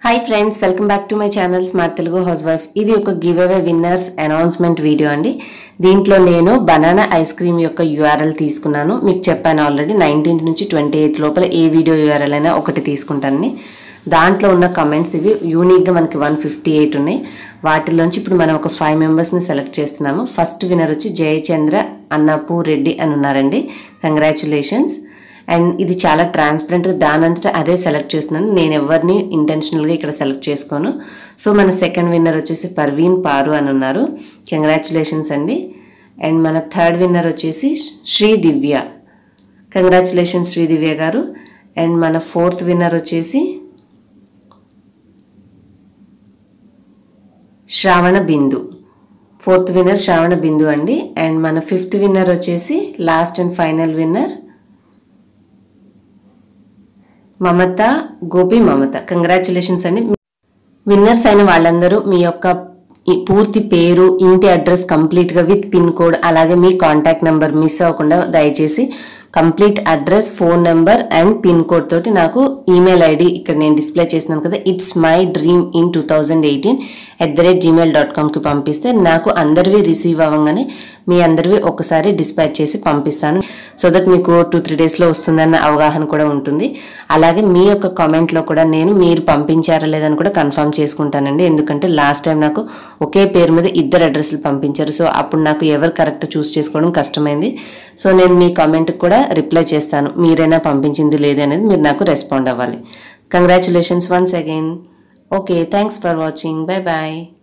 hi friends welcome back to my channel smart Telugu housewife ఇది ఒక giveaway winners announcement video అండి దీంట్లో నేను బనానా ఐస్ క్రీమ్ యొక్క యూఆర్ఎల్ తీసుకున్నాను మీకు చెప్పాను ఆల్రెడీ నైన్టీన్త్ నుంచి ట్వంటీ ఎయిత్ లోపల ఏ వీడియో యూఆర్ఎల్ అయినా ఒకటి తీసుకుంటానని దాంట్లో ఉన్న కమెంట్స్ ఇవి యూనిక్గా మనకి వన్ ఫిఫ్టీ ఎయిట్ ఉన్నాయి వాటిలోంచి ఇప్పుడు మనం ఒక ఫైవ్ మెంబర్స్ని సెలెక్ట్ చేస్తున్నాము ఫస్ట్ విన్నర్ వచ్చి జయచంద్ర అన్నపూ రెడ్డి అని ఉన్నారండి కంగ్రాచులేషన్స్ అండ్ ఇది చాలా ట్రాన్స్పరెంట్గా దానంతటా అదే సెలెక్ట్ చేస్తున్నాను నేను ఎవరిని ఇంటెన్షనల్గా ఇక్కడ సెలెక్ట్ చేసుకోను సో మన సెకండ్ విన్నర్ వచ్చేసి పర్వీన్ పారు అని ఉన్నారు కంగ్రాచులేషన్స్ అండి అండ్ మన థర్డ్ విన్నర్ వచ్చేసి శ్రీ దివ్య కంగ్రాచులేషన్స్ శ్రీ దివ్య గారు అండ్ మన ఫోర్త్ విన్నర్ వచ్చేసి శ్రావణ బిందు ఫోర్త్ విన్నర్ శ్రావణ బిందు అండి అండ్ మన ఫిఫ్త్ విన్నర్ వచ్చేసి last and final winner Mamatha Gopi Mamatha congratulations అండి విన్నర్స్ అయిన వాళ్ళందరూ మీ యొక్క ఈ పూర్తి పేరు ఇంటి అడ్రస్ కంప్లీట్గా విత్ పిన్ కోడ్ అలాగే మీ కాంటాక్ట్ నెంబర్ మిస్ అవ్వకుండా దయచేసి complete address phone number and pin code తోటి నాకు ఈమెయిల్ ఐడి ఇక్కడ నేను డిస్ప్లే చేసినాను కదా it's my dream in two thousand eighteen at the rate gmail dot కామ్కి పంపిస్తే నాకు అందరివి రిసీవ్ అవ్వగానే మీ అందరివి ఒకసారి డిస్పాచ్ చేసి పంపిస్తాను సో దట్ మీకు టూ త్రీ డేస్లో వస్తుందన్న అవగాహన కూడా ఉంటుంది అలాగే మీ యొక్క కామెంట్లో కూడా నేను మీరు పంపించారా లేదని కూడా కన్ఫర్మ్ చేసుకుంటానండి ఎందుకంటే లాస్ట్ టైం నాకు ఒకే పేరు మీద ఇద్దరు అడ్రస్లు పంపించారు సో అప్పుడు నాకు ఎవరు కరెక్ట్ చూస్ చేసుకోవడం కష్టమైంది సో నేను మీ కామెంట్కి కూడా రిప్లై చేస్తాను మీరైనా పంపించింది లేదనేది మీరు నాకు రెస్పాండ్ అవ్వాలి congratulations once again okay thanks for watching bye bye